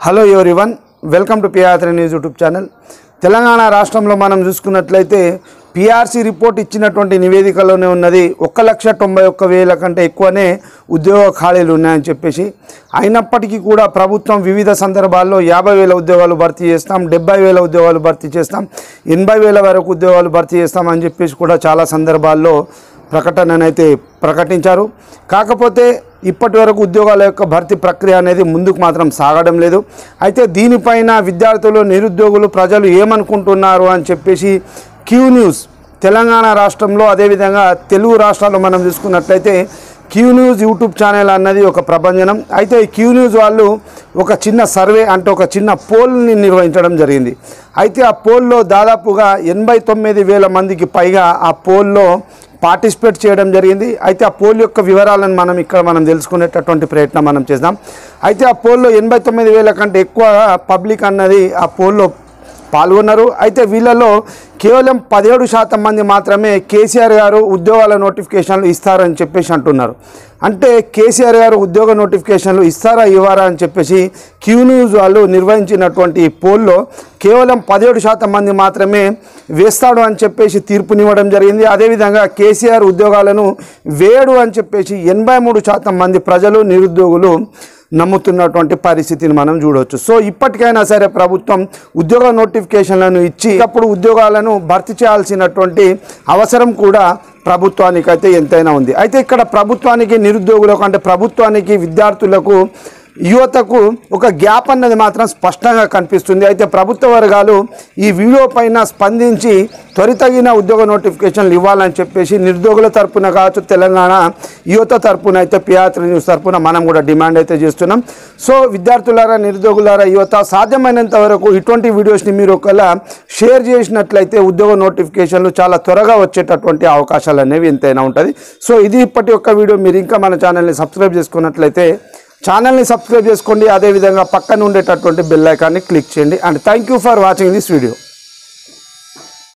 hello everyone welcome to PR news YouTube channel Telangana రాష్ట్రంలో మనం చూసుకున్నట్లయితే పిఆర్సీ రిపోర్ట్ ఇచ్చినటువంటి నివేదికలోనే ఉన్నది ఒక్క లక్ష తొంభై ఒక్క వేల కంటే ఎక్కువనే ఉద్యోగ ఖాళీలు ఉన్నాయని చెప్పేసి అయినప్పటికీ కూడా ప్రభుత్వం వివిధ సందర్భాల్లో యాభై వేల ఉద్యోగాలు భర్తీ చేస్తాం డెబ్బై వేల ఉద్యోగాలు భర్తీ చేస్తాం ఎనభై వేల వరకు ఉద్యోగాలు భర్తీ చేస్తామని చెప్పేసి కూడా చాలా సందర్భాల్లో ప్రకటననైతే ప్రకటించారు కాకపోతే ఇప్పటి వరకు ఉద్యోగాల యొక్క భర్తీ ప్రక్రియ అనేది ముందుకు మాత్రం సాగడం లేదు అయితే దీనిపైన విద్యార్థులు నిరుద్యోగులు ప్రజలు ఏమనుకుంటున్నారు అని చెప్పేసి క్యూ న్యూస్ తెలంగాణ రాష్ట్రంలో అదేవిధంగా తెలుగు రాష్ట్రాల్లో మనం చూసుకున్నట్లయితే క్యూ న్యూస్ యూట్యూబ్ ఛానల్ అన్నది ఒక ప్రభంజనం అయితే ఈ క్యూ న్యూస్ వాళ్ళు ఒక చిన్న సర్వే అంటే ఒక చిన్న పోల్ని నిర్వహించడం జరిగింది అయితే ఆ పోల్లో దాదాపుగా ఎనభై తొమ్మిది వేల మందికి పైగా ఆ పోల్లో పార్టిసిపేట్ చేయడం జరిగింది అయితే ఆ పోల్ యొక్క వివరాలను మనం ఇక్కడ మనం తెలుసుకునేటటువంటి ప్రయత్నం మనం చేద్దాం అయితే ఆ పోల్లో ఎనభై తొమ్మిది వేల కంటే ఎక్కువ పబ్లిక్ అన్నది ఆ పోల్లో పాల్గొన్నారు అయితే వీళ్ళలో కేవలం పదిహేడు శాతం మంది మాత్రమే కేసీఆర్ గారు ఉద్యోగాల నోటిఫికేషన్లు ఇస్తారని చెప్పేసి అంటున్నారు అంటే కేసీఆర్ గారు ఉద్యోగ నోటిఫికేషన్లు ఇస్తారా ఇవ్వరా అని చెప్పేసి క్యూ న్యూస్ వాళ్ళు నిర్వహించినటువంటి ఈ పోల్లో కేవలం పదిహేడు శాతం మంది మాత్రమే వేస్తాడు అని చెప్పేసి తీర్పునివ్వడం జరిగింది అదేవిధంగా కేసీఆర్ ఉద్యోగాలను వేయడు అని చెప్పేసి ఎనభై మూడు శాతం మంది ప్రజలు నిరుద్యోగులు నమ్ముతున్నటువంటి పరిస్థితిని మనం చూడవచ్చు సో ఇప్పటికైనా సరే ప్రభుత్వం ఉద్యోగ నోటిఫికేషన్లను ఇచ్చి అప్పుడు ఉద్యోగాలను భర్తీ చేయాల్సినటువంటి అవసరం కూడా ప్రభుత్వానికైతే ఎంతైనా ఉంది అయితే ఇక్కడ ప్రభుత్వానికి నిరుద్యోగులకు అంటే ప్రభుత్వానికి విద్యార్థులకు యువతకు ఒక గ్యాప్ అన్నది మాత్రం స్పష్టంగా కనిపిస్తుంది అయితే ప్రభుత్వ వర్గాలు ఈ వీడియో పైన స్పందించి త్వరితగిన ఉద్యోగ నోటిఫికేషన్లు ఇవ్వాలని చెప్పేసి నిరుద్యోగుల తరపున కావచ్చు తెలంగాణ యువత తరపున అయితే పిఆర్ న్యూస్ తరపున మనం కూడా డిమాండ్ అయితే చేస్తున్నాం సో విద్యార్థులారా నిరుద్యోగులారా యువత సాధ్యమైనంత వరకు ఇటువంటి వీడియోస్ని మీరు ఒకవేళ షేర్ చేసినట్లయితే ఉద్యోగ నోటిఫికేషన్లు చాలా త్వరగా వచ్చేటటువంటి అవకాశాలు అనేవి ఎంతైనా ఉంటుంది సో ఇది ఇప్పటి ఒక్క వీడియో మీరు ఇంకా మన ఛానల్ని సబ్స్క్రైబ్ చేసుకున్నట్లయితే ఛానల్ని సబ్స్క్రైబ్ చేసుకోండి అదేవిధంగా పక్కన ఉండేటటువంటి బెల్ ఐకాన్ని క్లిక్ చేయండి and thank you for watching this video